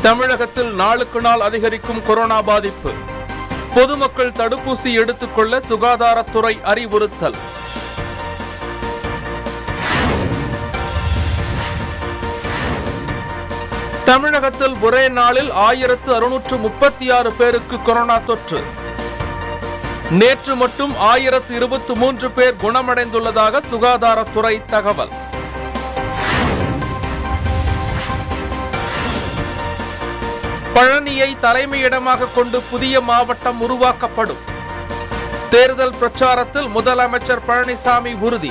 தமிழகத்தில் நாளுக்கு நாள் அதிகரிக்கும் கொரோனா பாதிப்பு பொதுமக்கள் தடுப்பூசி எடுத்துக்கொள்ள சுகாதாரத்துறை அறிவுறுத்தல் தமிழகத்தில் ஒரே நாளில் ஆயிரத்து அறுநூற்று முப்பத்தி ஆறு பேருக்கு கொரோனா தொற்று நேற்று மட்டும் ஆயிரத்து இருபத்தி மூன்று பேர் குணமடைந்துள்ளதாக சுகாதாரத்துறை தகவல் பழனியை தலைமையிடமாக கொண்டு புதிய மாவட்டம் உருவாக்கப்படும் தேர்தல் பிரச்சாரத்தில் முதலமைச்சர் பழனிசாமி உறுதி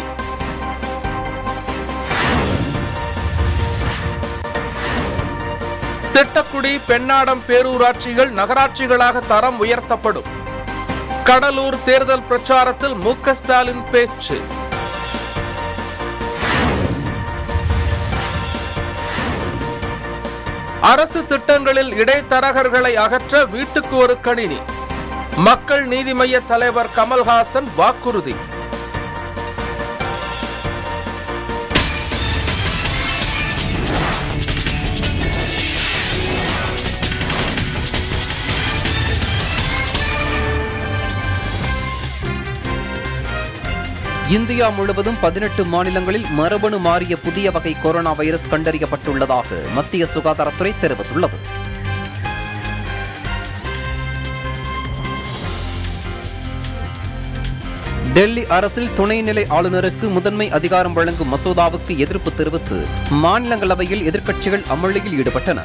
திட்டக்குடி பெண்ணாடம் பேரூராட்சிகள் நகராட்சிகளாக தரம் உயர்த்தப்படும் கடலூர் தேர்தல் பிரச்சாரத்தில் மு க ஸ்டாலின் பேச்சு அரசு திட்டங்களில் இடைத்தரகர்களை அகற்ற வீட்டுக்கு ஒரு கணினி மக்கள் நீதி மய்ய தலைவர் கமல்ஹாசன் வாக்குறுதி இந்தியா முழுவதும் பதினெட்டு மாநிலங்களில் மரபணு மாறிய புதிய வகை கொரோனா வைரஸ் கண்டறியப்பட்டுள்ளதாக மத்திய சுகாதாரத்துறை தெரிவித்துள்ளது டெல்லி அரசில் துணைநிலை ஆளுநருக்கு முதன்மை அதிகாரம் வழங்கும் மசோதாவுக்கு எதிர்ப்பு தெரிவித்து மாநிலங்களவையில் எதிர்க்கட்சிகள் அமளியில் ஈடுபட்டன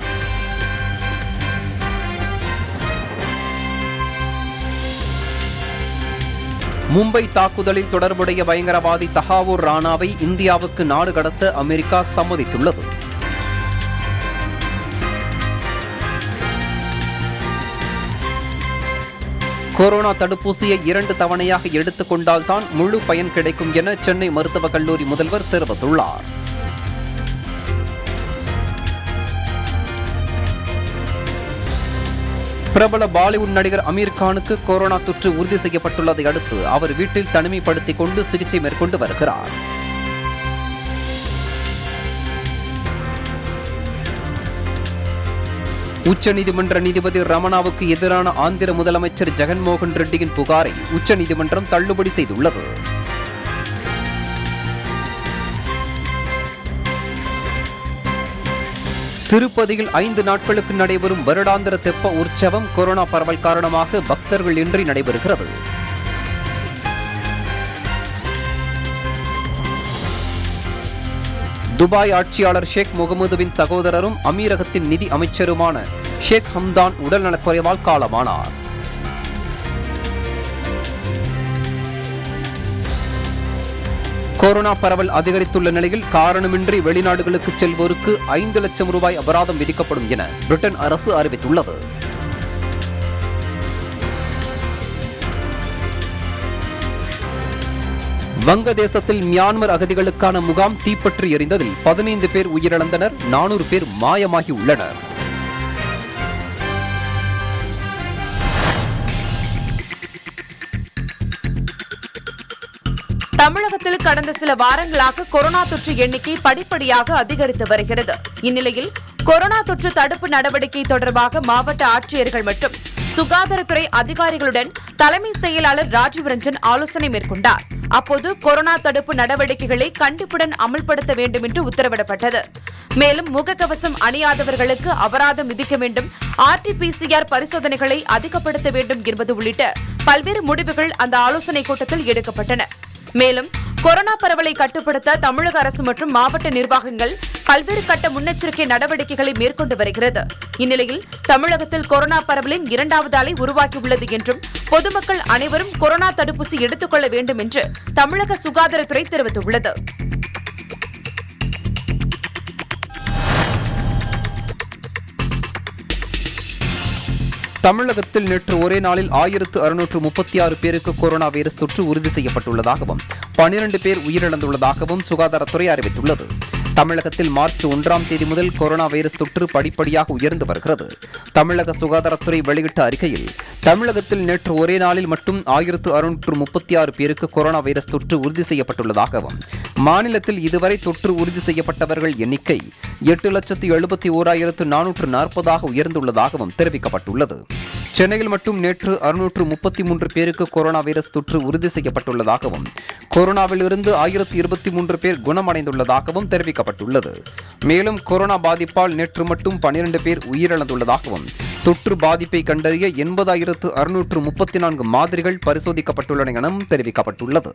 மும்பை தாக்குதலில் தொடர்புடைய பயங்கரவாதி தஹாவூர் ராணாவை இந்தியாவுக்கு நாடு கடத்த அமெரிக்கா சம்மதித்துள்ளது கொரோனா தடுப்பூசியை இரண்டு தவணையாக எடுத்துக் கொண்டால்தான் முழு பயன் கிடைக்கும் என சென்னை மருத்துவக் கல்லூரி முதல்வர் தெரிவித்துள்ளார் பிரபல பாலிவுட் நடிகர் அமீர் கானுக்கு கொரோனா தொற்று உறுதி செய்யப்பட்டுள்ளதை அடுத்து அவர் வீட்டில் தனிமைப்படுத்திக் கொண்டு சிகிச்சை மேற்கொண்டு வருகிறார் உச்சநீதிமன்ற நீதிபதி ரமணாவுக்கு எதிரான ஆந்திர முதலமைச்சர் ஜெகன்மோகன் ரெட்டியின் புகாரை உச்சநீதிமன்றம் தள்ளுபடி செய்துள்ளது திருப்பதியில் ஐந்து நாட்களுக்கு நடைபெறும் வருடாந்திர தெப்ப உற்சவம் கொரோனா பரவல் காரணமாக பக்தர்கள் இன்றி நடைபெறுகிறது துபாய் ஆட்சியாளர் ஷேக் முகமதுவின் சகோதரரும் அமீரகத்தின் நிதி அமைச்சருமான ஷேக் ஹம்தான் உடல்நலக்குறைவால் காலமானார் கொரோனா பரவல் அதிகரித்துள்ள நிலையில் காரணமின்றி வெளிநாடுகளுக்கு செல்வோருக்கு ஐந்து லட்சம் ரூபாய் அபராதம் விதிக்கப்படும் என பிரிட்டன் அரசு அறிவித்துள்ளது வங்கதேசத்தில் மியான்மர் அகதிகளுக்கான முகாம் தீப்பற்றி எரிந்ததில் பதினைந்து பேர் உயிரிழந்தனர் நானூறு பேர் மாயமாகி உள்ளனர் தமிழகத்தில் கடந்த சில வாரங்களாக கொரோனா தொற்று எண்ணிக்கை படிப்படியாக அதிகரித்து வருகிறது இந்நிலையில் கொரோனா தொற்று தடுப்பு நடவடிக்கை தொடர்பாக மாவட்ட ஆட்சியர்கள் மற்றும் சுகாதாரத்துறை அதிகாரிகளுடன் தலைமை செயலாளர் ராஜீவ் ரஞ்சன் ஆலோசனை மேற்கொண்டார் அப்போது கொரோனா தடுப்பு நடவடிக்கைகளை கண்டிப்புடன் அமல்படுத்த வேண்டும் என்று உத்தரவிடப்பட்டது மேலும் முகக்கவசம் அணியாதவர்களுக்கு அபராதம் விதிக்க வேண்டும் ஆர்டிபிசிஆர் பரிசோதனைகளை அதிகப்படுத்த வேண்டும் என்பது உள்ளிட்ட பல்வேறு முடிவுகள் அந்த ஆலோசனைக் கூட்டத்தில் எடுக்கப்பட்டன மேலும் கொரோனா பரவலை கட்டுப்படுத்த தமிழக அரசு மற்றும் மாவட்ட நிர்வாகங்கள் பல்வேறு கட்ட முன்னெச்சரிக்கை நடவடிக்கைகளை மேற்கொண்டு வருகிறது இந்நிலையில் தமிழகத்தில் கொரோனா பரவலின் இரண்டாவது அலை உருவாகியுள்ளது என்றும் பொதுமக்கள் அனைவரும் கொரோனா தடுப்பூசி எடுத்துக் கொள்ள வேண்டும் என்று தமிழக சுகாதாரத்துறை தெரிவித்துள்ளது தமிழகத்தில் நேற்று ஒரே நாளில் ஆயிரத்து அறுநூற்று முப்பத்தி ஆறு பேருக்கு கொரோனா வைரஸ் தொற்று உறுதி செய்யப்பட்டுள்ளதாகவும் பனிரண்டு பேர் உயிரிழந்துள்ளதாகவும் சுகாதாரத்துறை அறிவித்துள்ளது தமிழகத்தில் மார்ச் ஒன்றாம் தேதி முதல் கொரோனா வைரஸ் தொற்று படிப்படியாக உயர்ந்து வருகிறது தமிழக சுகாதாரத்துறை வெளியிட்ட அறிக்கையில் தமிழகத்தில் நேற்று ஒரே நாளில் மட்டும் ஆயிரத்து அறுநூற்று முப்பத்தி ஆறு பேருக்கு கொரோனா வைரஸ் தொற்று உறுதி செய்யப்பட்டுள்ளதாகவும் மாநிலத்தில் இதுவரை தொற்று உறுதி செய்யப்பட்டவர்கள் எண்ணிக்கை எட்டு லட்சத்து எழுபத்தி ஓராயிரத்து நானூற்று நாற்பதாக உயர்ந்துள்ளதாகவும் தெரிவிக்கப்பட்டுள்ளது சென்னையில் மட்டும் நேற்று அறுநூற்று முப்பத்தி மூன்று பேருக்கு கொரோனா வைரஸ் தொற்று உறுதி செய்யப்பட்டுள்ளதாகவும் கொரோனாவிலிருந்து ஆயிரத்தி இருபத்தி மூன்று பேர் குணமடைந்துள்ளதாகவும் தெரிவிக்கப்பட்டுள்ளது மேலும் கொரோனா பாதிப்பால் நேற்று மட்டும் பனிரெண்டு பேர் உயிரிழந்துள்ளதாகவும் தொற்று பாதிப்பை கண்டறிய எண்பதாயிரத்து அறுநூற்று முப்பத்தி நான்கு மாதிரிகள் பரிசோதிக்கப்பட்டுள்ளன எனவும் தெரிவிக்கப்பட்டுள்ளது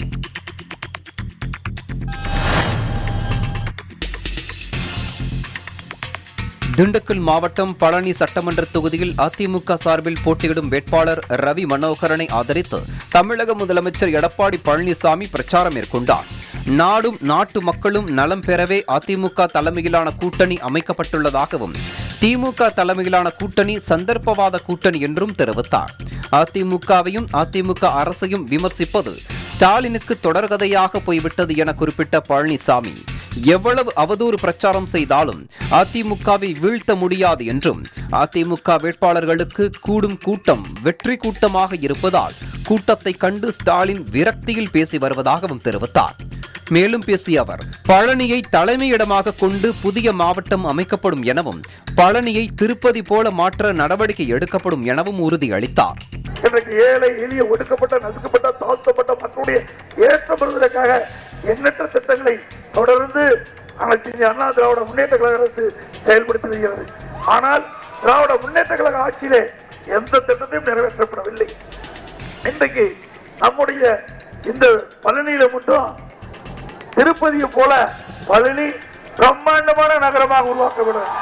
திண்டுக்கல் மாவட்டம் பழனி சட்டமன்ற தொகுதியில் அதிமுக சார்பில் போட்டியிடும் வேட்பாளர் ரவி மனோகரனை ஆதரித்து தமிழக முதலமைச்சர் எடப்பாடி பழனிசாமி பிரச்சாரம் மேற்கொண்டார் நாடும் நாட்டு மக்களும் நலம் பெறவே அதிமுக தலைமையிலான கூட்டணி அமைக்கப்பட்டுள்ளதாகவும் திமுக தலைமையிலான கூட்டணி சந்தர்ப்பவாத கூட்டணி என்றும் தெரிவித்தார் அதிமுகவையும் அதிமுக அரசையும் விமர்சிப்பது ஸ்டாலினுக்கு தொடர்கதையாக போய்விட்டது என குறிப்பிட்ட பழனிசாமி எவ்வளவு அவதூறு பிரச்சாரம் செய்தாலும் அதிமுகவை வீழ்த்த முடியாது என்றும் அதிமுக வேட்பாளர்களுக்கு கூடும் கூட்டம் வெற்றி கூட்டமாக இருப்பதால் கூட்டத்தை கண்டு ஸ்டாலின் விரக்தியில் பேசி வருவதாகவும் தெரிவித்தார் மேலும் பேசிய அவர் பழனியை தலைமையிடமாக கொண்டு புதிய மாவட்டம் அமைக்கப்படும் எனவும் பழனியை திருப்பதி போல மாற்ற நடவடிக்கை எடுக்கப்படும் எனவும் உறுதியளித்தார் இன்றைக்கு ஏழை எளிய ஒடுக்கப்பட்ட நசுக்கப்பட்ட தாழ்த்தப்பட்ட மக்களுடைய ஏற்றம் பெறுவதற்காக எண்ணற்ற திட்டங்களை தொடர்ந்து அனைத்து இந்திய அண்ணா திராவிட முன்னேற்ற கழக அரசு செயல்படுத்தி வருகிறது ஆனால் திராவிட முன்னேற்ற கழக ஆட்சியிலே எந்த திட்டத்தையும் நிறைவேற்றப்படவில்லை இன்றைக்கு நம்முடைய இந்த பழனியில மட்டும் திருப்பதியை போல பழனி பிரம்மாண்டமான நகரமாக உருவாக்கப்படும்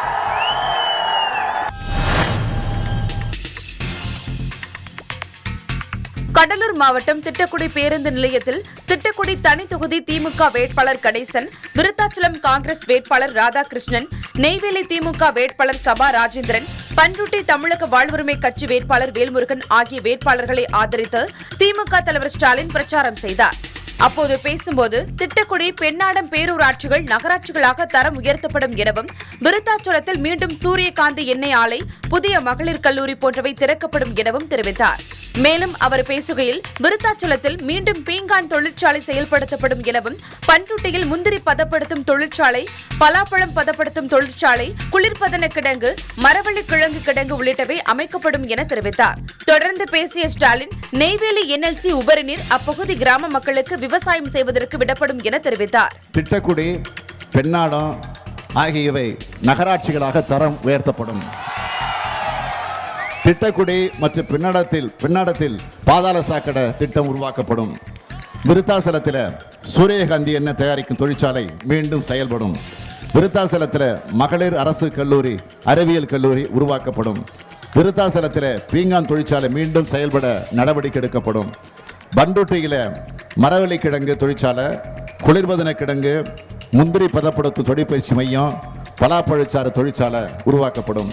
கடலூர் மாவட்டம் திட்டக்குடி பேருந்து நிலையத்தில் திட்டக்குடி தனி தொகுதி திமுக வேட்பாளர் கணேசன் விருத்தாச்சலம் காங்கிரஸ் வேட்பாளர் ராதாகிருஷ்ணன் நெய்வேலி திமுக வேட்பாளர் சபா ராஜேந்திரன் பன்ருட்டி தமிழக வாழ்வுரிமை கட்சி வேட்பாளர் வேல்முருகன் ஆகிய வேட்பாளர்களை ஆதரித்து திமுக தலைவர் ஸ்டாலின் பிரச்சாரம் செய்தார் அப்போது பேசும்போது திட்டக்குடி பெண்ணாடம் பேரூராட்சிகள் நகராட்சிகளாக தரம் உயர்த்தப்படும் எனவும் விருத்தாச்சலத்தில் மீண்டும் சூரியகாந்தி எண்ணெய் ஆலை புதிய மகளிர் கல்லூரி போன்றவை திறக்கப்படும் எனவும் தெரிவித்தார் மேலும் அவர் பேசுகையில் விருத்தாச்சலத்தில் மீண்டும் பீங்கான் தொழிற்சாலை செயல்படுத்தப்படும் எனவும் பன்ருட்டியில் முந்திரி பதப்படுத்தும் தொழிற்சாலை பலாப்பழம் பதப்படுத்தும் தொழிற்சாலை குளிர்பதன கிடங்கு மரவள்ளி கிழங்கு கிடங்கு உள்ளிட்டவை அமைக்கப்படும் என தெரிவித்தார் தொடர்ந்து பேசிய ஸ்டாலின் நெய்வேலி என்எல்சி உபரிநீர் அப்பகுதி கிராம மக்களுக்கு விவசாயம் செய்வதற்கு விடப்படும் என தெரிவித்தார் திட்டக்குடி பெண்ணாடம் ஆகியவை நகராட்சிகளாக தரம் உயர்த்தப்படும் திட்டக்குடி மற்றும் பின்னடத்தில் பின்னடத்தில் பாதாள சாக்கடை திட்டம் உருவாக்கப்படும் விருத்தாசலத்தில் சூரியகாந்தி எண்ணெய் தயாரிக்கும் தொழிற்சாலை மீண்டும் செயல்படும் விருத்தாசலத்தில் மகளிர் அரசு கல்லூரி அறிவியல் கல்லூரி உருவாக்கப்படும் விருத்தாசலத்தில் பீங்கான் தொழிற்சாலை மீண்டும் செயல்பட நடவடிக்கை எடுக்கப்படும் பண்டுட்டியில் மரவள்ளி கிழங்கு தொழிற்சாலை குளிர்பதன கிடங்கு முந்திரி பதப்படுத்தும் தொழிற்பயிற்சி மையம் பலாப்பழச்சாறு தொழிற்சாலை உருவாக்கப்படும்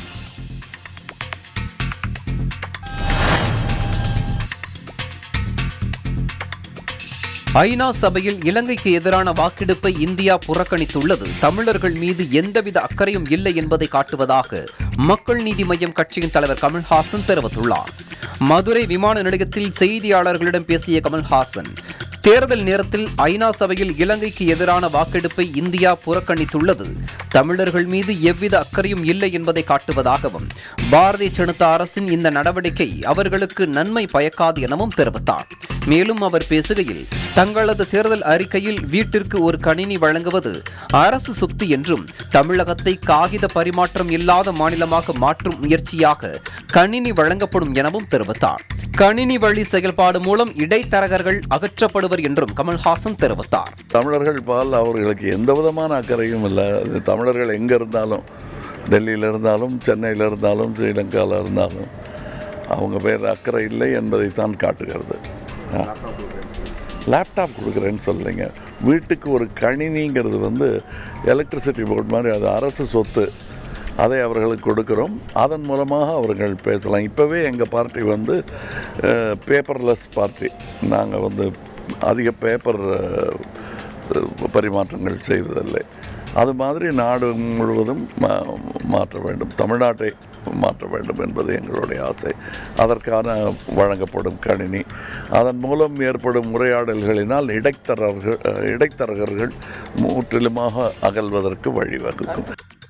ஐநா சபையில் இலங்கைக்கு எதிரான வாக்கெடுப்பை இந்தியா புறக்கணித்துள்ளது தமிழர்கள் மீது எந்தவித அக்கறையும் இல்லை என்பதை காட்டுவதாக மக்கள் நீதி மய்யம் கட்சியின் தலைவர் கமல்ஹாசன் தெரிவித்துள்ளார் மதுரை விமான நிலையத்தில் செய்தியாளர்களிடம் பேசிய கமல்ஹாசன் தேர்தல் நேரத்தில் ஐநா சபையில் இலங்கைக்கு எதிரான வாக்கெடுப்பை இந்தியா புறக்கணித்துள்ளது தமிழர்கள் மீது எவ்வித அக்கறையும் இல்லை என்பதை காட்டுவதாகவும் பாரதிய ஜனதா அரசின் இந்த நடவடிக்கை அவர்களுக்கு நன்மை பயக்காது எனவும் தெரிவித்தார் மேலும் அவர் பேசுகையில் தங்களது தேர்தல் அறிக்கையில் வீட்டிற்கு ஒரு கணினி வழங்குவது அரசு சொத்து என்றும் தமிழகத்தை காகித பரிமாற்றம் இல்லாத மாநிலமாக மாற்றும் முயற்சியாக கணினி வழங்கப்படும் எனவும் தெரிவித்தார் கணினி வழி செயல்பாடு மூலம் இடைத்தரகர்கள் அகற்றப்படுவர் என்றும் கமல்ஹாசன் தெரிவித்தார் தமிழர்கள் பால் அவர்களுக்கு எந்த விதமான அக்கறையும் இல்லை அது தமிழர்கள் எங்கே இருந்தாலும் டெல்லியில் இருந்தாலும் சென்னையில் இருந்தாலும் ஸ்ரீலங்காவில் இருந்தாலும் அவங்க பேர் அக்கறை இல்லை என்பதை தான் காட்டுகிறது லேப்டாப் கொடுக்குறேன்னு சொல்லுங்க வீட்டுக்கு ஒரு கணினிங்கிறது வந்து எலக்ட்ரிசிட்டி போர்டு மாதிரி அது அரசு சொத்து அதை அவர்களுக்கு கொடுக்குறோம் அதன் மூலமாக அவர்கள் பேசலாம் இப்போவே எங்கள் பார்ட்டி வந்து பேப்பர்லெஸ் பார்ட்டி நாங்கள் வந்து அதிக பேப்பர் அஹ், பரிமாற்றங்கள் செய்வதில்லை அது மாதிரி நாடு முழுவதும் மா- மாற்ற வேண்டும் தமிழ்நாட்டை மாற்ற வேண்டும் என்பது எங்களுடைய ஆசை அதற்கான வழங்கப்படும் கணினி அதன் மூலம் ஏற்படும் உரையாடல்களினால் இடைத்தரகர்கள் அஹ், இடைத்தரகர்கள் முற்றிலுமாக அகல்வதற்கு வழிவகுக்கும்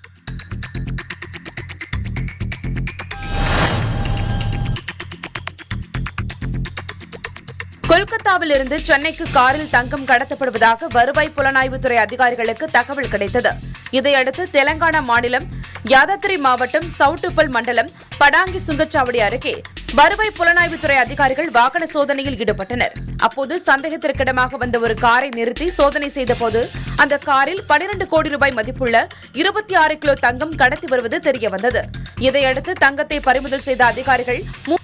கொல்கத்தாவில் இருந்து சென்னைக்கு காரில் தங்கம் கடத்தப்படுவதாக வருவாய் புலனாய்வுத்துறை அதிகாரிகளுக்கு தகவல் கிடைத்தது இதையடுத்து தெலங்கானா மாநிலம் யாதத்திரி மாவட்டம் சவுட்டுப்பல் மண்டலம் படாங்கி சுங்கச்சாவடி அருகே வருவாய் புலனாய்வுத்துறை அதிகாரிகள் வாகன சோதனையில் ஈடுபட்டனர் அப்போது சந்தேகத்திற்கிடமாக வந்த ஒரு காரை நிறுத்தி சோதனை செய்தபோது அந்த காரில் 12 கோடி ரூபாய் மதிப்புள்ள இருபத்தி ஆறு கிலோ தங்கம் கடத்தி வருவது தெரியவந்தது இதையடுத்து தங்கத்தை பறிமுதல் செய்த அதிகாரிகள் மூ-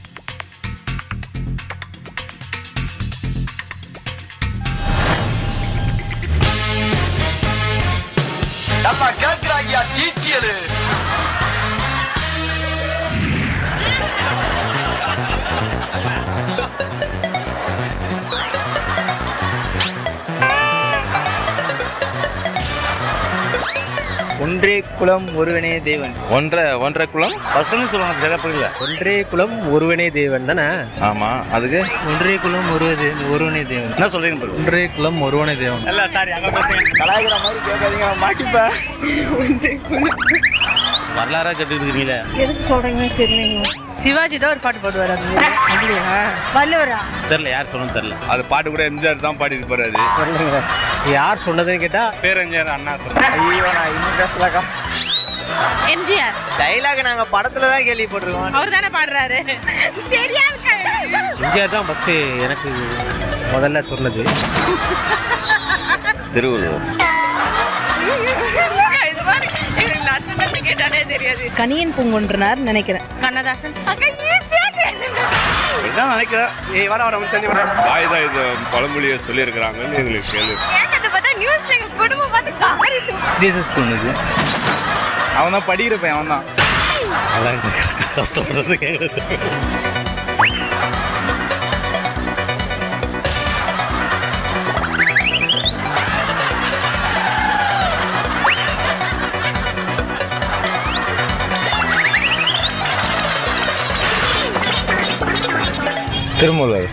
நல்லா கேக்குறாங்கயா டீட்டியலு ஒன்றே குலம் ஒருவனே தேவன் ஒன்றரை ஒன்றரை குளம் ஃபர்ஸ்ட்னு சொல்லுவாங்க சரியா புரியல ஒன்றே குலம் ஒருவனே தேவன் தானே ஆமா அதுக்கு ஒன்றே குலம் ஒருவதே ஒருவனே தேவன் என்ன சொல்றீங்க பாருங்க ஒன்றே குலம் ஒருவனே தேவன் இல்ல சாரி அங்க பாத்தீங்க கலாய்க்கிற மாதிரி கேட்காதீங்க மாட்டிப்பா வரலாறா கட்டிட்டு இருக்கீங்களே எதுக்கு சொல்றீங்கன்னு தெரியலங்க சிவாஜி தான் ஒரு பாட்டு பாடுவார் அது அப்படியா வல்லவரா தெரியல யார் சொன்னு தெரியல அது பாட்டு கூட எம்ஜிஆர் தான் பாடி இருப்பாரு அது சொல்லுங்க யார் சொன்னதுன்னு கேட்டா பேரஞ்சர் அண்ணா சொல்றாரு ஐயோ நான் இன்னும் பேசலக்கா எம்ஜிஆர் டைலாக் நாங்க படத்துல தான் கேள்விப்பட்டிருக்கோம் அவர் தானே பாடுறாரு தெரியாது எம்ஜிஆர் தான் ஃபர்ஸ்ட் எனக்கு முதல்ல சொன்னது திருவள்ளுவர் கேட்டாலே தெரியாது கனியன் பூங்குன்றனார் நினைக்கிறேன் கண்ணதாசன் இதான் நினைக்கிறேன் ஏய் வர வர சொல்லி வர வாய் தான் இது பழமொழியை சொல்லியிருக்கிறாங்கன்னு எங்களுக்கு கேள்வி ஜீசஸ் சொன்னது அவன் தான் படிக்கிற பையன் அவன் தான் அதான் கஷ்டப்படுறது கேட்குறது திருமூலர்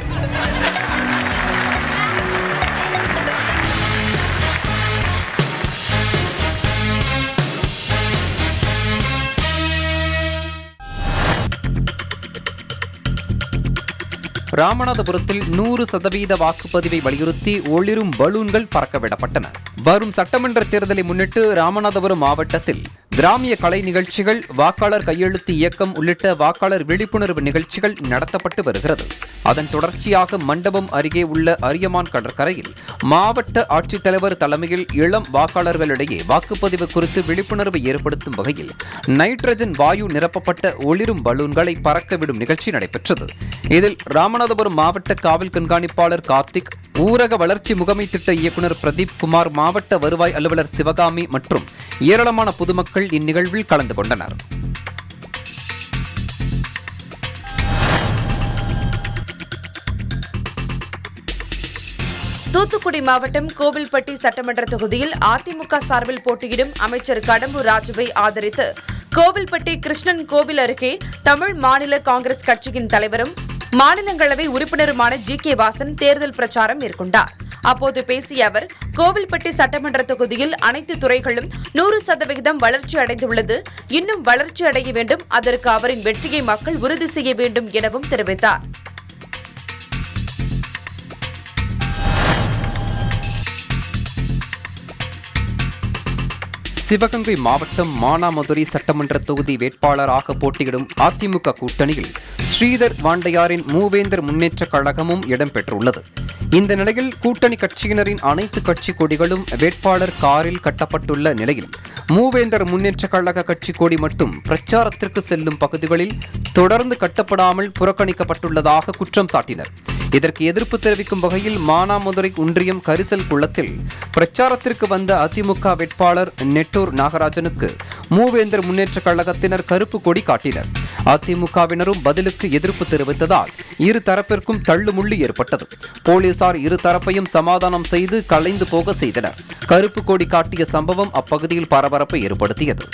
ராமநாதபுரத்தில் நூறு சதவீத வாக்குப்பதிவை வலியுறுத்தி ஒளிரும் பலூன்கள் பறக்கவிடப்பட்டன வரும் சட்டமன்ற தேர்தலை முன்னிட்டு ராமநாதபுரம் மாவட்டத்தில் கிராமிய கலை நிகழ்ச்சிகள் வாக்காளர் கையெழுத்து இயக்கம் உள்ளிட்ட வாக்காளர் விழிப்புணர்வு நிகழ்ச்சிகள் நடத்தப்பட்டு வருகிறது அதன் தொடர்ச்சியாக மண்டபம் அருகே உள்ள அரியமான் கடற்கரையில் மாவட்ட ஆட்சித்தலைவர் தலைமையில் இளம் வாக்காளர்களிடையே வாக்குப்பதிவு குறித்து விழிப்புணர்வு ஏற்படுத்தும் வகையில் நைட்ரஜன் வாயு நிரப்பப்பட்ட ஒளிரும் பலூன்களை பறக்கவிடும் நிகழ்ச்சி நடைபெற்றது இதில் ராமநாதபுரம் மாவட்ட காவல் கண்காணிப்பாளர் கார்த்திக் ஊரக வளர்ச்சி முகமை திட்ட இயக்குநர் பிரதீப் குமார் மாவட்ட வருவாய் அலுவலர் சிவகாமி மற்றும் ஏராளமான பொதுமக்கள் இந்நிகழ்வில் கலந்து கொண்டனர் தூத்துக்குடி மாவட்டம் கோவில்பட்டி சட்டமன்ற தொகுதியில் அதிமுக சார்பில் போட்டியிடும் அமைச்சர் கடம்பூர் ராஜுவை ஆதரித்து கோவில்பட்டி கிருஷ்ணன் கோவில் அருகே தமிழ் மாநில காங்கிரஸ் கட்சியின் தலைவரும் மாநிலங்களவை உறுப்பினருமான ஜி கே வாசன் தேர்தல் பிரச்சாரம் மேற்கொண்டார் அப்போது பேசிய அவர் கோவில்பட்டி சட்டமன்ற தொகுதியில் அனைத்து துறைகளும் நூறு சதவிகிதம் வளர்ச்சி அடைந்துள்ளது இன்னும் வளர்ச்சி அடைய வேண்டும் அதற்கு அவரின் வெற்றியை மக்கள் உறுதி செய்ய வேண்டும் எனவும் தெரிவித்தார் சிவகங்கை மாவட்டம் மானாமதுரை சட்டமன்ற தொகுதி வேட்பாளராக போட்டியிடும் அதிமுக கூட்டணியில் ஸ்ரீதர் வாண்டையாரின் மூவேந்தர் முன்னேற்றக் கழகமும் இடம்பெற்றுள்ளது இந்த நிலையில் கூட்டணி கட்சியினரின் அனைத்து கட்சி கொடிகளும் வேட்பாளர் காரில் கட்டப்பட்டுள்ள நிலையில் மூவேந்தர் முன்னேற்றக் கழக கட்சி கொடி மட்டும் பிரச்சாரத்திற்கு செல்லும் பகுதிகளில் தொடர்ந்து கட்டப்படாமல் புறக்கணிக்கப்பட்டுள்ளதாக குற்றம் சாட்டினர் இதற்கு எதிர்ப்பு தெரிவிக்கும் வகையில் மானாமதுரை ஒன்றியம் கரிசல் குளத்தில் பிரச்சாரத்திற்கு வந்த அதிமுக வேட்பாளர் நெட்டூர் நாகராஜனுக்கு மூவேந்தர் முன்னேற்ற கழகத்தினர் கருப்பு கொடி காட்டினர் அதிமுகவினரும் பதிலுக்கு எதிர்ப்பு தெரிவித்ததால் இரு தரப்பிற்கும் தள்ளுமுள்ளு ஏற்பட்டது போலீசார் இரு தரப்பையும் சமாதானம் செய்து கலைந்து போக செய்தனர் கருப்பு கொடி காட்டிய சம்பவம் அப்பகுதியில் பரபரப்பை ஏற்படுத்தியது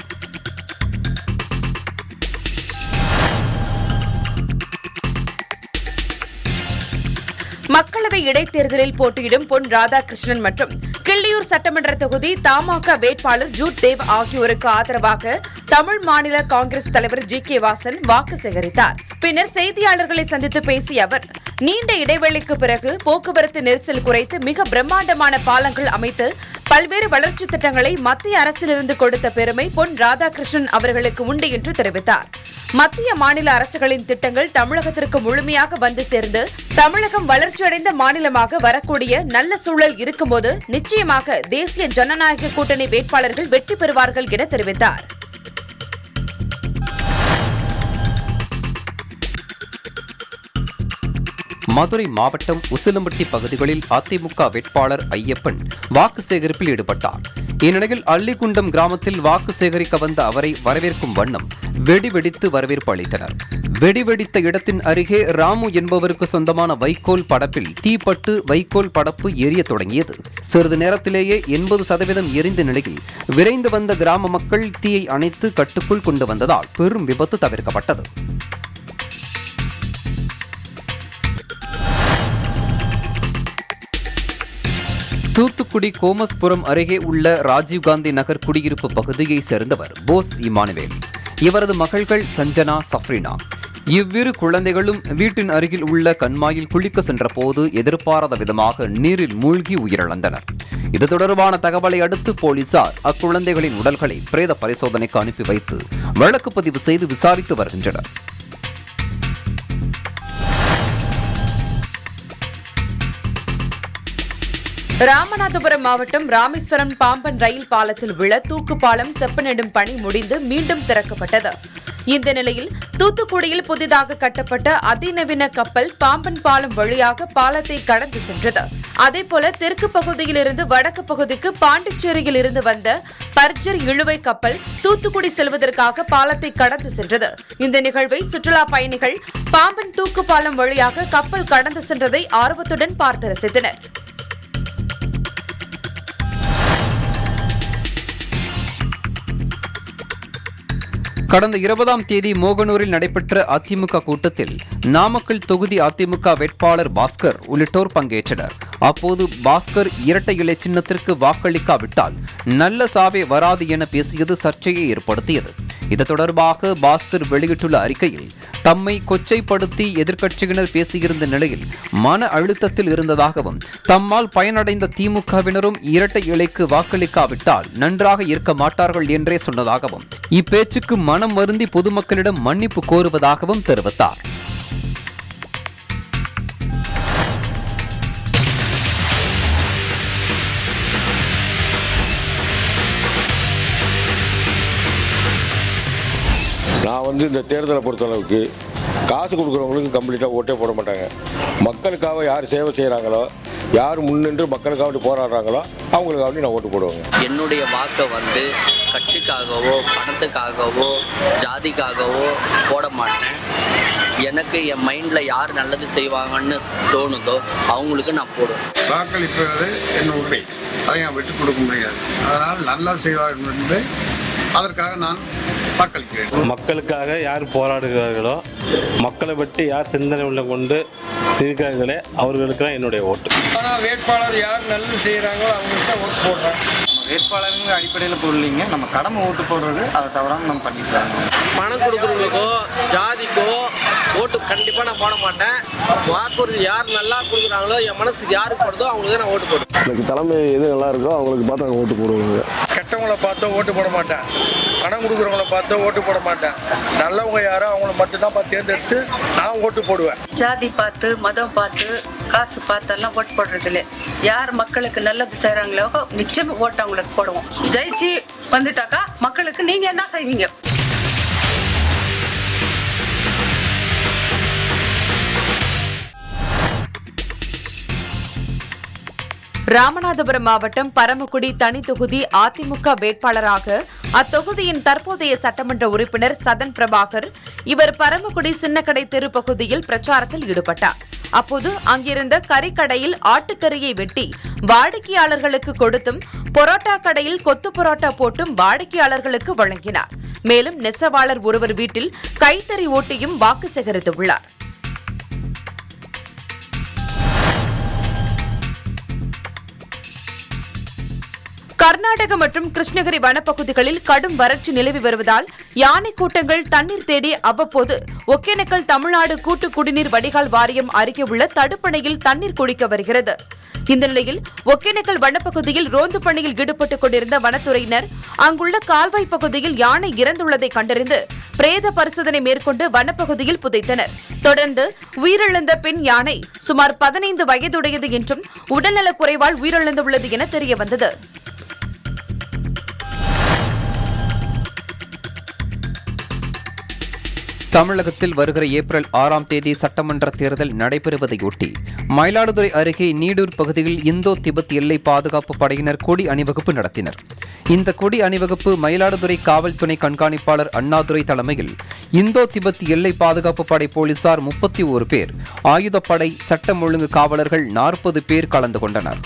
மக்களவை இடைத்தேர்தலில் போட்டியிடும் பொன் ராதாகிருஷ்ணன் மற்றும் கிள்ளியூர் சட்டமன்ற தொகுதி தமாக வேட்பாளர் ஜூட் தேவ் ஆகியோருக்கு ஆதரவாக தமிழ் மாநில காங்கிரஸ் தலைவர் ஜி கே வாசன் வாக்கு சேகரித்தார் பின்னர் செய்தியாளர்களை சந்தித்து பேசிய அவர் நீண்ட இடைவெளிக்கு பிறகு போக்குவரத்து நெரிசல் குறைத்து மிக பிரம்மாண்டமான பாலங்கள் அமைத்து பல்வேறு வளர்ச்சி திட்டங்களை மத்திய அரசிலிருந்து கொடுத்த பெருமை பொன் ராதாகிருஷ்ணன் அவர்களுக்கு உண்டு என்று தெரிவித்தார் மத்திய மாநில அரசுகளின் திட்டங்கள் தமிழகத்திற்கு முழுமையாக வந்து சேர்ந்து தமிழகம் வளர்ச்சியடைந்த மாநிலமாக வரக்கூடிய நல்ல சூழல் இருக்கும்போது நிச்சயமாக தேசிய ஜனநாயக கூட்டணி வேட்பாளர்கள் வெற்றி பெறுவார்கள் என தெரிவித்தார் மதுரை மாவட்டம் உசிலம்பட்டி பகுதிகளில் அதிமுக வேட்பாளர் ஐயப்பன் வாக்கு சேகரிப்பில் ஈடுபட்டார் இந்நிலையில் அள்ளிக்குண்டம் கிராமத்தில் வாக்கு சேகரிக்க வந்த அவரை வரவேற்கும் வண்ணம் வெடி வெடித்து வரவேற்பு அளித்தனர் வெடி வெடித்த இடத்தின் அருகே ராமு என்பவருக்கு சொந்தமான வைக்கோல் படப்பில் தீப்பட்டு வைக்கோல் படப்பு எரிய தொடங்கியது சிறிது நேரத்திலேயே எண்பது சதவீதம் எரிந்த நிலையில் விரைந்து வந்த கிராம மக்கள் தீயை அணைத்து கட்டுக்குள் கொண்டு வந்ததால் பெரும் விபத்து தவிர்க்கப்பட்டது தூத்துக்குடி கோமஸ்புரம் அருகே உள்ள ராஜீவ்காந்தி நகர் குடியிருப்பு பகுதியை சேர்ந்தவர் போஸ் இமானுவேல் இவரது மகள்கள் சஞ்சனா சஃப்ரினா இவ்விரு குழந்தைகளும் வீட்டின் அருகில் உள்ள கண்மாயில் குளிக்க சென்றபோது எதிர்பாராத விதமாக நீரில் மூழ்கி உயிரிழந்தனர் இது தொடர்பான தகவலை அடுத்து போலீசார் அக்குழந்தைகளின் உடல்களை பிரேத பரிசோதனைக்கு அனுப்பி வைத்து வழக்கு பதிவு செய்து விசாரித்து வருகின்றனர் ராமநாதபுரம் மாவட்டம் ராமேஸ்வரம் பாம்பன் ரயில் பாலத்தில் உள்ள தூக்கு பாலம் செப்பனிடும் பணி முடிந்து மீண்டும் திறக்கப்பட்டது இந்த நிலையில் தூத்துக்குடியில் புதிதாக கட்டப்பட்ட அதிநவீன கப்பல் பாம்பன் பாலம் வழியாக பாலத்தை கடந்து சென்றது அதேபோல தெற்கு பகுதியில் இருந்து வடக்கு பகுதிக்கு பாண்டிச்சேரியில் இருந்து வந்த பர்ஜர் இழுவை கப்பல் தூத்துக்குடி செல்வதற்காக பாலத்தை கடந்து சென்றது இந்த நிகழ்வை சுற்றுலா பயணிகள் பாம்பன் தூக்கு பாலம் வழியாக கப்பல் கடந்து சென்றதை ஆர்வத்துடன் பார்த்து ரசித்தனர் கடந்த இருபதாம் தேதி மோகனூரில் நடைபெற்ற அதிமுக கூட்டத்தில் நாமக்கல் தொகுதி அதிமுக வேட்பாளர் பாஸ்கர் உள்ளிட்டோர் பங்கேற்றனர் அப்போது பாஸ்கர் இரட்டை இலை சின்னத்திற்கு வாக்களிக்காவிட்டால் நல்ல சாவே வராது என பேசியது சர்ச்சையை ஏற்படுத்தியது இது தொடர்பாக பாஸ்கர் வெளியிட்டுள்ள அறிக்கையில் தம்மை கொச்சைப்படுத்தி எதிர்க்கட்சியினர் பேசியிருந்த நிலையில் மன அழுத்தத்தில் இருந்ததாகவும் தம்மால் பயனடைந்த திமுகவினரும் இரட்டை இலைக்கு வாக்களிக்காவிட்டால் நன்றாக இருக்க மாட்டார்கள் என்றே சொன்னதாகவும் இப்பேச்சுக்கு மனம் வருந்தி பொதுமக்களிடம் மன்னிப்பு கோருவதாகவும் தெரிவித்தார் நான் வந்து இந்த தேர்தலை பொறுத்தளவுக்கு காசு கொடுக்குறவங்களுக்கு கம்ப்ளீட்டாக ஓட்டே போட மாட்டாங்க மக்களுக்காக யார் சேவை செய்கிறாங்களோ யார் முன்னின்று மக்களுக்காக வேண்டி போராடுறாங்களோ அவங்களுக்காக வேண்டி நான் ஓட்டு போடுவேங்க என்னுடைய வாக்கை வந்து கட்சிக்காகவோ பணத்துக்காகவோ ஜாதிக்காகவோ போட மாட்டேன் எனக்கு என் மைண்டில் யார் நல்லது செய்வாங்கன்னு தோணுதோ அவங்களுக்கு நான் போடுவேன் வாக்களிப்பது என் உரிமை அதை நான் விட்டுக் கொடுக்க முடியாது அதனால் நல்லா செய்வார்கள் என்று அதற்காக நான் வாக்களிக்கிறேன் மக்களுக்காக யார் போராடுகிறார்களோ மக்களை பற்றி யார் சிந்தனை உள்ள கொண்டு இருக்கிறார்களே அவர்களுக்கு தான் என்னுடைய ஓட்டு ஆனால் வேட்பாளர் யார் நல்லது செய்கிறாங்களோ அவங்களுக்கு தான் ஓட்டு போடுறேன் வேட்பாளருங்கிற அடிப்படையில் போடலிங்க நம்ம கடமை ஓட்டு போடுறது அதை தவறாமல் நம்ம பண்ணிக்கலாம் பணம் கொடுக்குறவங்களுக்கோ ஜாதிக்கோ ஓட்டு கண்டிப்பாக நான் போட மாட்டேன் வாக்குறுதி யார் நல்லா கொடுக்குறாங்களோ என் மனசுக்கு யார் போடுதோ அவங்களுக்கு தான் நான் ஓட்டு போடுவேன் எனக்கு தலைமை எது நல்லா இருக்கோ அவங்களுக்கு பார்த்து அவங்க ஓட்டு போடுவாங்க கெட்டவங்கள பார்த்தோ ஓட்டு போட மாட்டேன் பணம் கொடுக்குறவங்கள பார்த்தோ ஓட்டு போட மாட்டேன் நல்லவங்க யாரோ அவங்கள மட்டும்தான் பார்த்து தேர்ந்தெடுத்து நான் ஓட்டு போடுவேன் ஜாதி பார்த்து மதம் பார்த்து காசு பார்த்தெல்லாம் ஓட்டு போடுறது இல்லை யார் மக்களுக்கு நல்லது செய்கிறாங்களோ நிச்சயம் ஓட்டு அவங்களுக்கு போடுவோம் ஜெயிச்சு வந்துட்டாக்கா மக்களுக்கு நீங்க என்ன செய்வீங்க ராமநாதபுரம் மாவட்டம் பரமக்குடி தனி தொகுதி அதிமுக வேட்பாளராக அத்தொகுதியின் தற்போதைய சட்டமன்ற உறுப்பினர் சதன் பிரபாகர் இவர் பரமக்குடி சின்னக்கடை தெரு பகுதியில் பிரச்சாரத்தில் ஈடுபட்டார் அப்போது அங்கிருந்த கறிக்கடையில் ஆட்டுக்கறியை வெட்டி வாடிக்கையாளர்களுக்கு கொடுத்தும் பொரோட்டா கடையில் கொத்து பொரோட்டா போட்டும் வாடிக்கையாளர்களுக்கு வழங்கினார் மேலும் நெசவாளர் ஒருவர் வீட்டில் கைத்தறி ஓட்டியும் வாக்கு சேகரித்துள்ளார் கர்நாடக மற்றும் கிருஷ்ணகிரி வனப்பகுதிகளில் கடும் வறட்சி நிலவி வருவதால் யானை கூட்டங்கள் தண்ணீர் தேடி அவ்வப்போது ஒகேனக்கல் தமிழ்நாடு கூட்டு குடிநீர் வடிகால் வாரியம் அருகே உள்ள தடுப்பணையில் தண்ணீர் குடிக்க வருகிறது இந்த நிலையில் ஒகேனக்கல் வனப்பகுதியில் ரோந்து பணியில் ஈடுபட்டுக் கொண்டிருந்த வனத்துறையினர் அங்குள்ள கால்வாய் பகுதியில் யானை இறந்துள்ளதை கண்டறிந்து பிரேத பரிசோதனை மேற்கொண்டு வனப்பகுதியில் புதைத்தனர் தொடர்ந்து உயிரிழந்த பெண் யானை சுமார் பதினைந்து வயதுடையது என்றும் உடல்நலக் குறைவால் உயிரிழந்துள்ளது என தெரியவந்தது தமிழகத்தில் வருகிற ஏப்ரல் ஆறாம் தேதி சட்டமன்ற தேர்தல் நடைபெறுவதையொட்டி மயிலாடுதுறை அருகே நீடூர் பகுதியில் இந்தோ திபெத் எல்லை பாதுகாப்பு படையினர் கொடி அணிவகுப்பு நடத்தினர் இந்த கொடி அணிவகுப்பு மயிலாடுதுறை காவல் துணை கண்காணிப்பாளர் அண்ணாதுரை தலைமையில் இந்தோ திபெத் எல்லை பாதுகாப்பு படை போலீசார் முப்பத்தி ஒரு பேர் ஆயுதப்படை சட்டம் ஒழுங்கு காவலர்கள் நாற்பது பேர் கலந்து கொண்டனர்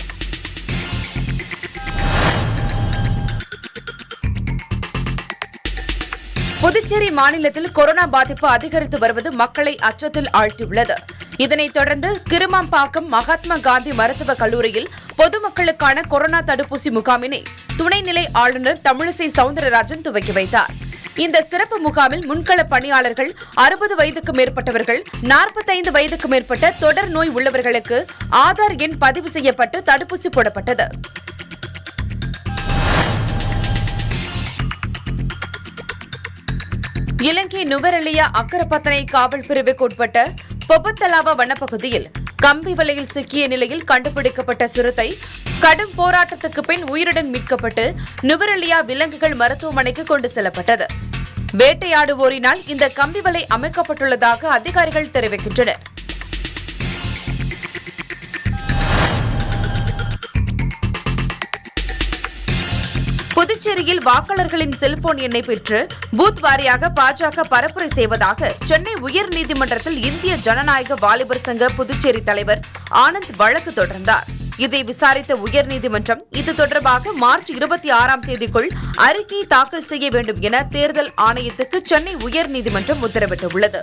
புதுச்சேரி மாநிலத்தில் கொரோனா பாதிப்பு அதிகரித்து வருவது மக்களை அச்சத்தில் ஆழ்த்தியுள்ளது இதனைத் தொடர்ந்து கிருமாம்பாக்கம் மகாத்மா காந்தி மருத்துவக் கல்லூரியில் பொதுமக்களுக்கான கொரோனா தடுப்பூசி முகாமினை துணைநிலை ஆளுநர் தமிழிசை சவுந்தரராஜன் துவக்கி வைத்தார் இந்த சிறப்பு முகாமில் முன்கள பணியாளர்கள் அறுபது வயதுக்கு மேற்பட்டவர்கள் நாற்பத்தைந்து வயதுக்கு மேற்பட்ட தொடர் நோய் உள்ளவர்களுக்கு ஆதார் எண் பதிவு செய்யப்பட்டு தடுப்பூசி போடப்பட்டது இலங்கை நுவரெலியா அக்கரப்பத்தனை காவல் பிரிவுக்கு உட்பட்ட பொபத்தலாவா வனப்பகுதியில் கம்பி வலையில் சிக்கிய நிலையில் கண்டுபிடிக்கப்பட்ட சிறுத்தை கடும் போராட்டத்துக்கு பின் உயிருடன் மீட்கப்பட்டு நுவரெலியா விலங்குகள் மருத்துவமனைக்கு கொண்டு செல்லப்பட்டது வேட்டையாடுவோரினால் இந்த கம்பி வலை அமைக்கப்பட்டுள்ளதாக அதிகாரிகள் தெரிவிக்கின்றனர் புதுச்சேரியில் வாக்காளர்களின் செல்போன் எண்ணை பெற்று பூத் வாரியாக பாஜக பரப்புரை செய்வதாக சென்னை உயர்நீதிமன்றத்தில் இந்திய ஜனநாயக வாலிபர் சங்க புதுச்சேரி தலைவர் ஆனந்த் வழக்கு தொடர்ந்தார் இதை விசாரித்த உயர்நீதிமன்றம் இது தொடர்பாக மார்ச் இருபத்தி ஆறாம் தேதிக்குள் அறிக்கை தாக்கல் செய்ய வேண்டும் என தேர்தல் ஆணையத்துக்கு சென்னை உயர்நீதிமன்றம் உத்தரவிட்டுள்ளது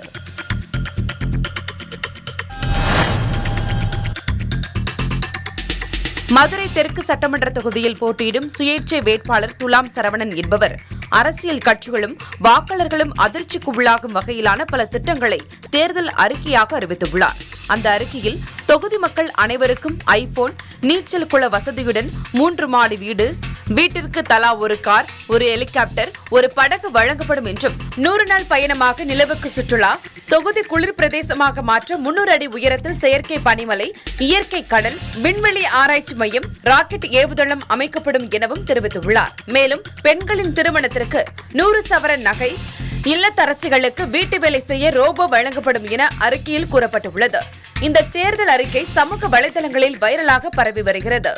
மதுரை தெற்கு சட்டமன்ற தொகுதியில் போட்டியிடும் சுயேட்சை வேட்பாளர் துலாம் சரவணன் என்பவர் அரசியல் கட்சிகளும் வாக்காளர்களும் அதிர்ச்சிக்கு உள்ளாகும் வகையிலான பல திட்டங்களை தேர்தல் அறிக்கையாக அறிவித்துள்ளார் அந்த அறிக்கையில் தொகுதி மக்கள் அனைவருக்கும் ஐபோன் நீச்சல் குள வசதியுடன் மூன்று மாடி வீடு வீட்டிற்கு தலா ஒரு கார் ஒரு ஹெலிகாப்டர் ஒரு படகு வழங்கப்படும் என்றும் நூறு நாள் பயணமாக நிலவுக்கு சுற்றுலா தொகுதி குளிர் பிரதேசமாக மாற்ற முன்னூறு அடி உயரத்தில் செயற்கை பனிமலை இயற்கை கடல் விண்வெளி ஆராய்ச்சி மையம் ராக்கெட் ஏவுதளம் அமைக்கப்படும் எனவும் தெரிவித்துள்ளார் மேலும் பெண்களின் திருமணத்திற்கு நூறு சவரன் நகை இல்லத்தரசிகளுக்கு வீட்டு வேலை செய்ய ரோபோ வழங்கப்படும் என அறிக்கையில் கூறப்பட்டுள்ளது இந்த தேர்தல் அறிக்கை சமூக வலைதளங்களில் வைரலாக பரவி வருகிறது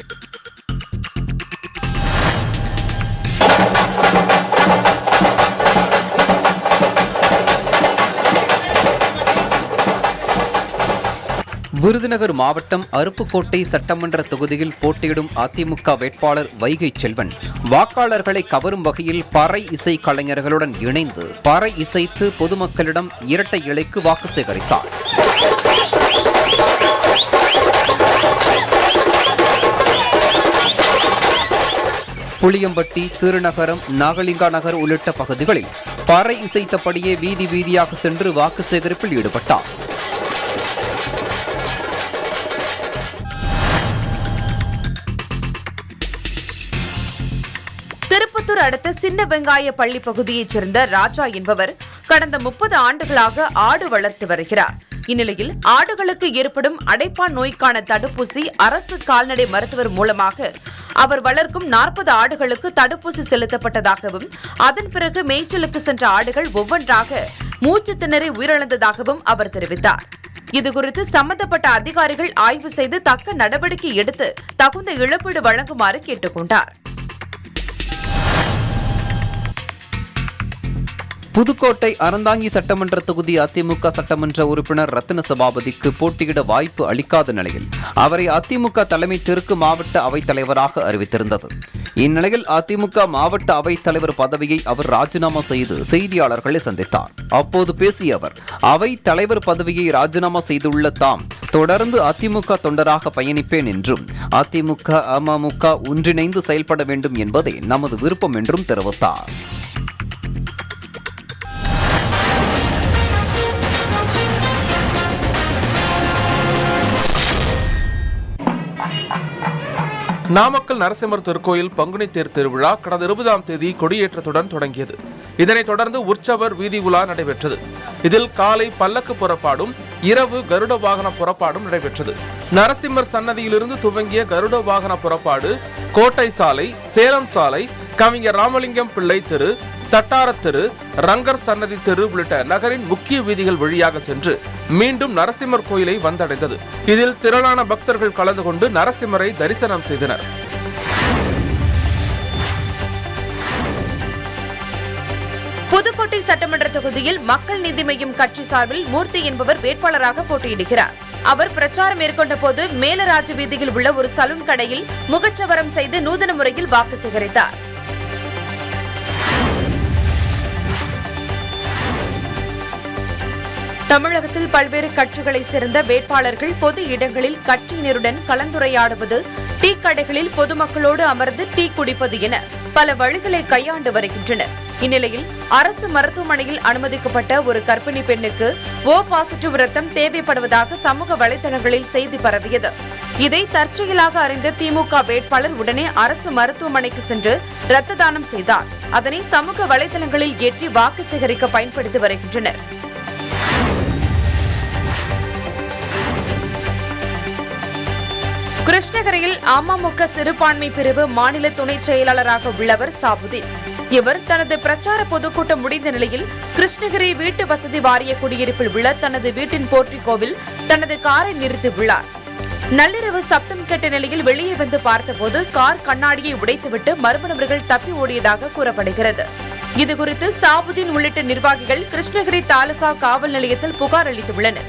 விருதுநகர் மாவட்டம் அருப்புக்கோட்டை சட்டமன்ற தொகுதியில் போட்டியிடும் அதிமுக வேட்பாளர் வைகை செல்வன் வாக்காளர்களை கவரும் வகையில் பறை இசை கலைஞர்களுடன் இணைந்து பறை இசைத்து பொதுமக்களிடம் இரட்டை இலைக்கு வாக்கு சேகரித்தார் புளியம்பட்டி திருநகரம் நாகலிங்கா நகர் உள்ளிட்ட பகுதிகளில் பறை இசைத்தபடியே வீதி வீதியாக சென்று வாக்கு சேகரிப்பில் ஈடுபட்டார் திருப்பத்தூர் அடுத்த சின்ன வெங்காய பள்ளி பகுதியைச் சேர்ந்த ராஜா என்பவர் கடந்த முப்பது ஆண்டுகளாக ஆடு வளர்த்து வருகிறார் இந்நிலையில் ஆடுகளுக்கு ஏற்படும் அடைப்பான் நோய்க்கான தடுப்பூசி அரசு கால்நடை மருத்துவர் மூலமாக அவர் வளர்க்கும் நாற்பது ஆடுகளுக்கு தடுப்பூசி செலுத்தப்பட்டதாகவும் அதன் பிறகு மேய்ச்சலுக்கு சென்ற ஆடுகள் ஒவ்வொன்றாக மூச்சு திணறி உயிரிழந்ததாகவும் அவர் தெரிவித்தார் இதுகுறித்து சம்பந்தப்பட்ட அதிகாரிகள் ஆய்வு செய்து தக்க நடவடிக்கை எடுத்து தகுந்த இழப்பீடு வழங்குமாறு கேட்டுக் கொண்டார் புதுக்கோட்டை அறந்தாங்கி சட்டமன்ற தொகுதி அதிமுக சட்டமன்ற உறுப்பினர் ரத்தின சபாபதிக்கு போட்டியிட வாய்ப்பு அளிக்காத நிலையில் அவரை அதிமுக தலைமை தெற்கு மாவட்ட அவைத் தலைவராக அறிவித்திருந்தது இந்நிலையில் அதிமுக மாவட்ட அவைத் தலைவர் பதவியை அவர் ராஜினாமா செய்து செய்தியாளர்களை சந்தித்தார் அப்போது பேசிய அவர் அவைத் தலைவர் பதவியை ராஜினாமா செய்துள்ள தாம் தொடர்ந்து அதிமுக தொண்டராக பயணிப்பேன் என்றும் அதிமுக அமமுக ஒன்றிணைந்து செயல்பட வேண்டும் என்பதே நமது விருப்பம் என்றும் தெரிவித்தார் நாமக்கல் நரசிம்மர் திருக்கோயில் பங்குனி தேர் திருவிழா கடந்த இருபதாம் தேதி கொடியேற்றத்துடன் தொடங்கியது இதனைத் தொடர்ந்து உற்சவர் வீதி உலா நடைபெற்றது இதில் காலை பல்லக்கு புறப்பாடும் இரவு கருட வாகன புறப்பாடும் நடைபெற்றது நரசிம்மர் சன்னதியிலிருந்து துவங்கிய கருட வாகன புறப்பாடு கோட்டை சாலை சேலம் சாலை கவிஞர் ராமலிங்கம் பிள்ளை தெரு தட்டாரத் தெரு ரங்கர் சன்னதி தெரு உள்ளிட்ட நகரின் முக்கிய வீதிகள் வழியாக சென்று மீண்டும் நரசிம்மர் கோயிலை வந்தடைந்தது இதில் திரளான பக்தர்கள் கலந்து கொண்டு நரசிம்மரை தரிசனம் செய்தனர் புதுக்கோட்டை சட்டமன்ற தொகுதியில் மக்கள் நீதி மய்யம் கட்சி சார்பில் மூர்த்தி என்பவர் வேட்பாளராக போட்டியிடுகிறார் அவர் பிரச்சாரம் மேற்கொண்ட போது மேலராஜ வீதியில் உள்ள ஒரு சலூன் கடையில் முகச்சவரம் செய்து நூதன முறையில் வாக்கு சேகரித்தார் தமிழகத்தில் பல்வேறு கட்சிகளைச் சேர்ந்த வேட்பாளர்கள் பொது இடங்களில் கட்சியினருடன் கலந்துரையாடுவது டீ கடைகளில் பொதுமக்களோடு அமர்ந்து டீ குடிப்பது என பல வழிகளை கையாண்டு வருகின்றனர் இந்நிலையில் அரசு மருத்துவமனையில் அனுமதிக்கப்பட்ட ஒரு கர்ப்பிணி பெண்ணுக்கு ஓ பாசிட்டிவ் ரத்தம் தேவைப்படுவதாக சமூக வலைதளங்களில் செய்தி பரவியது இதை தற்செயலாக அறிந்த திமுக வேட்பாளர் உடனே அரசு மருத்துவமனைக்கு சென்று ரத்த தானம் செய்தார் அதனை சமூக வலைதளங்களில் ஏற்றி வாக்கு சேகரிக்க பயன்படுத்தி வருகின்றனர் கிருஷ்ணகிரியில் அமமுக சிறுபான்மை பிரிவு மாநில துணை செயலாளராக உள்ளவர் சாபுதீன் இவர் தனது பிரச்சார பொதுக்கூட்டம் முடிந்த நிலையில் கிருஷ்ணகிரி வீட்டு வசதி வாரிய குடியிருப்பில் உள்ள தனது வீட்டின் போர்ட்டிகோவில் தனது காரை நிறுத்தியுள்ளார் நள்ளிரவு சப்தம் கேட்ட நிலையில் வெளியே வந்து பார்த்தபோது கார் கண்ணாடியை உடைத்துவிட்டு மர்ம நபர்கள் தப்பி ஓடியதாக கூறப்படுகிறது இதுகுறித்து சாபுதீன் உள்ளிட்ட நிர்வாகிகள் கிருஷ்ணகிரி தாலுகா காவல் நிலையத்தில் புகார் அளித்துள்ளனர்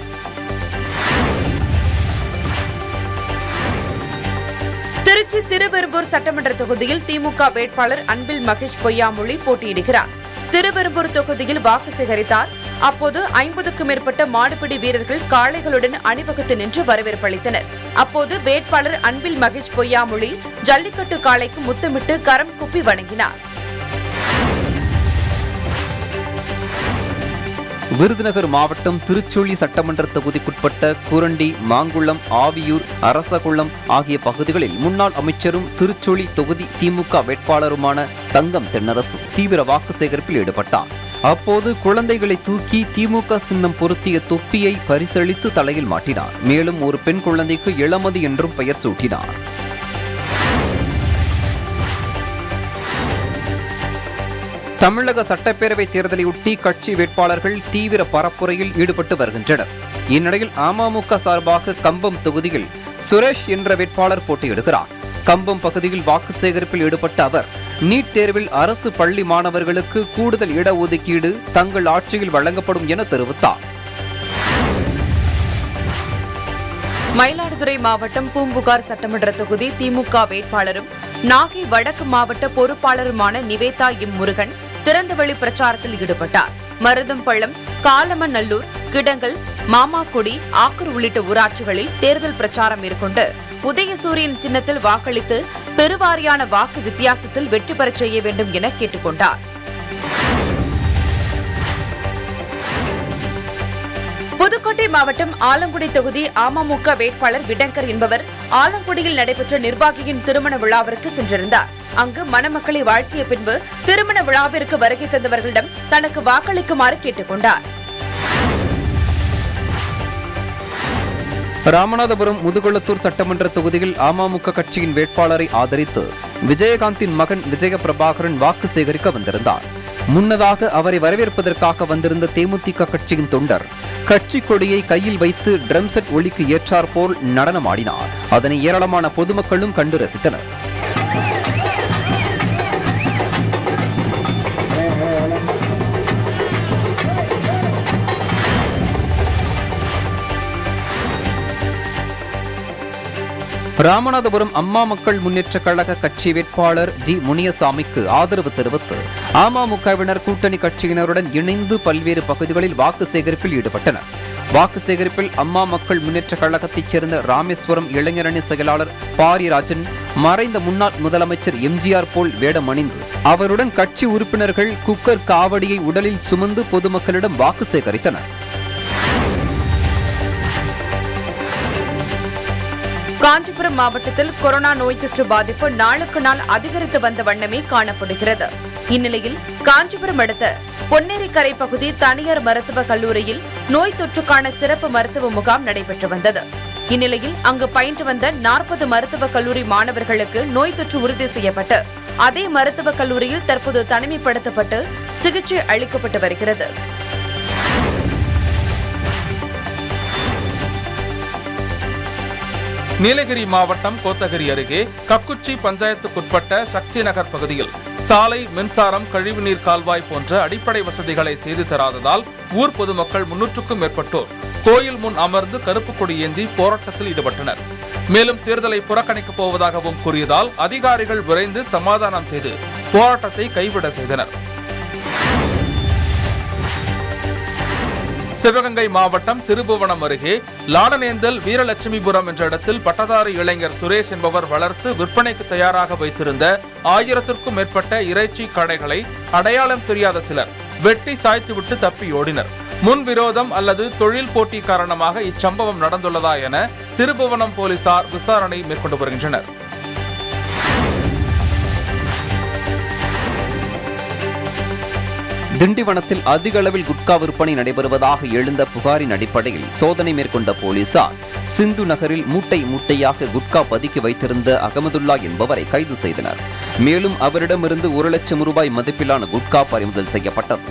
திருச்சி திருவெரும்பூர் சட்டமன்ற தொகுதியில் திமுக வேட்பாளர் அன்பில் மகேஷ் பொய்யாமொழி போட்டியிடுகிறார் திருவெரும்பூர் தொகுதியில் வாக்கு சேகரித்தார் அப்போது ஐம்பதுக்கும் மேற்பட்ட மாடுபிடி வீரர்கள் காளைகளுடன் அணிவகுத்து நின்று வரவேற்பளித்தனர் அப்போது வேட்பாளர் அன்பில் மகேஷ் பொய்யாமொழி ஜல்லிக்கட்டு காளைக்கு முத்தமிட்டு கரம் குப்பி வணங்கினார் விருதுநகர் மாவட்டம் திருச்சுழி சட்டமன்ற தொகுதிக்குட்பட்ட குரண்டி மாங்குளம் ஆவியூர் அரசகுளம் ஆகிய பகுதிகளில் முன்னாள் அமைச்சரும் திருச்சுழி தொகுதி திமுக வேட்பாளருமான தங்கம் தென்னரசு தீவிர வாக்கு சேகரிப்பில் ஈடுபட்டார் அப்போது குழந்தைகளை தூக்கி திமுக சின்னம் பொருத்திய தொப்பியை பரிசளித்து தலையில் மாட்டினார் மேலும் ஒரு பெண் குழந்தைக்கு இளமதி என்றும் பெயர் சூட்டினார் தமிழக சட்டப்பேரவை தேர்தலையொட்டி கட்சி வேட்பாளர்கள் தீவிர பரப்புரையில் ஈடுபட்டு வருகின்றனர் இந்நிலையில் அமமுக சார்பாக கம்பம் தொகுதியில் சுரேஷ் என்ற வேட்பாளர் போட்டியிடுகிறார் கம்பம் பகுதியில் வாக்கு சேகரிப்பில் ஈடுபட்ட அவர் நீட் தேர்வில் அரசு பள்ளி மாணவர்களுக்கு கூடுதல் இடஒதுக்கீடு தங்கள் ஆட்சியில் வழங்கப்படும் என தெரிவித்தார் மயிலாடுதுறை மாவட்டம் பூம்புகார் சட்டமன்ற தொகுதி திமுக வேட்பாளரும் நாகை வடக்கு மாவட்ட பொறுப்பாளருமான நிவேதா எம் முருகன் திறந்தவெளி பிரச்சாரத்தில் ஈடுபட்டார் மருதம்பள்ளம் காலமநல்லூர் கிடங்கல் மாமாக்குடி ஆக்கூர் உள்ளிட்ட ஊராட்சிகளில் தேர்தல் பிரச்சாரம் மேற்கொண்டு உதயசூரியன் சின்னத்தில் வாக்களித்து பெருவாரியான வாக்கு வித்தியாசத்தில் வெற்றி பெறச் செய்ய வேண்டும் என கேட்டுக் கொண்டார் புதுக்கோட்டை மாவட்டம் ஆலங்குடி தொகுதி அமமுக வேட்பாளர் விடங்கர் என்பவர் ஆலங்குடியில் நடைபெற்ற நிர்வாகியின் திருமண விழாவிற்கு சென்றிருந்தார் அங்கு மணமக்களை வாழ்த்திய பின்பு திருமண விழாவிற்கு வருகை தந்தவர்களிடம் தனக்கு வாக்களிக்குமாறு கேட்டுக் கொண்டார் ராமநாதபுரம் முதுகுளத்தூர் சட்டமன்ற தொகுதியில் அமமுக கட்சியின் வேட்பாளரை ஆதரித்து விஜயகாந்தின் மகன் விஜய பிரபாகரன் வாக்கு சேகரிக்க வந்திருந்தார் முன்னதாக அவரை வரவேற்பதற்காக வந்திருந்த தேமுதிக கட்சியின் தொண்டர் கட்சி கொடியை கையில் வைத்து ட்ரம் செட் ஒலிக்கு ஏற்றாற்போல் நடனமாடினார் அதனை ஏராளமான பொதுமக்களும் கண்டு ரசித்தனர் ராமநாதபுரம் அம்மா மக்கள் முன்னேற்ற கழக கட்சி வேட்பாளர் ஜி முனியசாமிக்கு ஆதரவு தெரிவித்து அமமுகவினர் கூட்டணி கட்சியினருடன் இணைந்து பல்வேறு பகுதிகளில் வாக்கு சேகரிப்பில் ஈடுபட்டனர் வாக்கு சேகரிப்பில் அம்மா மக்கள் முன்னேற்ற கழகத்தைச் சேர்ந்த ராமேஸ்வரம் இளைஞரணி செயலாளர் பாரிராஜன் மறைந்த முன்னாள் முதலமைச்சர் எம்ஜிஆர் போல் வேடம் அணிந்து அவருடன் கட்சி உறுப்பினர்கள் குக்கர் காவடியை உடலில் சுமந்து பொதுமக்களிடம் வாக்கு சேகரித்தனர் காஞ்சிபுரம் மாவட்டத்தில் கொரோனா நோய் தொற்று பாதிப்பு நாளுக்கு நாள் அதிகரித்து வந்த வண்ணமே காணப்படுகிறது இந்நிலையில் காஞ்சிபுரம் அடுத்த பொன்னேரிக்கரை பகுதி தனியார் மருத்துவக் கல்லூரியில் நோய் தொற்றுக்கான சிறப்பு மருத்துவ முகாம் நடைபெற்று வந்தது இந்நிலையில் அங்கு பயின்று வந்த நாற்பது மருத்துவக் கல்லூரி மாணவர்களுக்கு நோய் தொற்று உறுதி செய்யப்பட்டு அதே மருத்துவக் கல்லூரியில் தற்போது தனிமைப்படுத்தப்பட்டு சிகிச்சை அளிக்கப்பட்டு வருகிறது நீலகிரி மாவட்டம் கோத்தகிரி அருகே கக்குச்சி பஞ்சாயத்துக்குட்பட்ட சக்தி நகர் பகுதியில் சாலை மின்சாரம் கழிவுநீர் கால்வாய் போன்ற அடிப்படை வசதிகளை செய்து தராததால் ஊர் பொதுமக்கள் முன்னூற்றுக்கும் மேற்பட்டோர் கோயில் முன் அமர்ந்து கருப்பு கொடி ஏந்தி போராட்டத்தில் ஈடுபட்டனர் மேலும் தேர்தலை புறக்கணிக்கப் போவதாகவும் கூறியதால் அதிகாரிகள் விரைந்து சமாதானம் செய்து போராட்டத்தை கைவிட செய்தனர் சிவகங்கை மாவட்டம் திருபுவனம் அருகே லாடனேந்தல் வீரலட்சுமிபுரம் என்ற இடத்தில் பட்டதாரி இளைஞர் சுரேஷ் என்பவர் வளர்த்து விற்பனைக்கு தயாராக வைத்திருந்த ஆயிரத்திற்கும் மேற்பட்ட இறைச்சி கடைகளை அடையாளம் தெரியாத சிலர் வெட்டி சாய்த்துவிட்டு தப்பி ஓடினர் முன் விரோதம் அல்லது தொழில் போட்டி காரணமாக இச்சம்பவம் நடந்துள்ளதா என திருபுவனம் போலீசார் விசாரணை மேற்கொண்டு வருகின்றனர் திண்டிவனத்தில் அதிக அளவில் குட்கா விற்பனை நடைபெறுவதாக எழுந்த புகாரின் அடிப்படையில் சோதனை மேற்கொண்ட போலீசார் சிந்து நகரில் மூட்டை மூட்டையாக குட்கா பதுக்கி வைத்திருந்த அகமதுல்லா என்பவரை கைது செய்தனர் மேலும் அவரிடமிருந்து ஒரு லட்சம் ரூபாய் மதிப்பிலான குட்கா பறிமுதல் செய்யப்பட்டது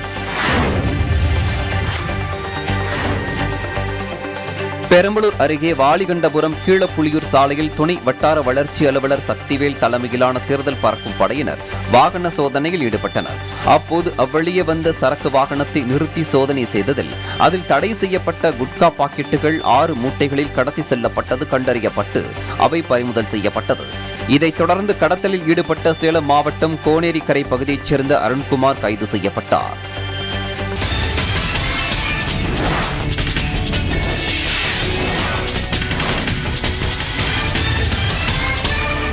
பெரம்பலூர் அருகே வாலிகண்டபுரம் கீழப்புலியூர் சாலையில் துணை வட்டார வளர்ச்சி அலுவலர் சக்திவேல் தலைமையிலான தேர்தல் பறக்கும் படையினர் வாகன சோதனையில் ஈடுபட்டனர் அப்போது அவ்வழியே வந்த சரக்கு வாகனத்தை நிறுத்தி சோதனை செய்ததில் அதில் தடை செய்யப்பட்ட குட்கா பாக்கெட்டுகள் ஆறு மூட்டைகளில் கடத்தி செல்லப்பட்டது கண்டறியப்பட்டு அவை பறிமுதல் செய்யப்பட்டது இதைத் தொடர்ந்து கடத்தலில் ஈடுபட்ட சேலம் மாவட்டம் கோனேரிக்கரை பகுதியைச் சேர்ந்த அருண்குமார் கைது செய்யப்பட்டார்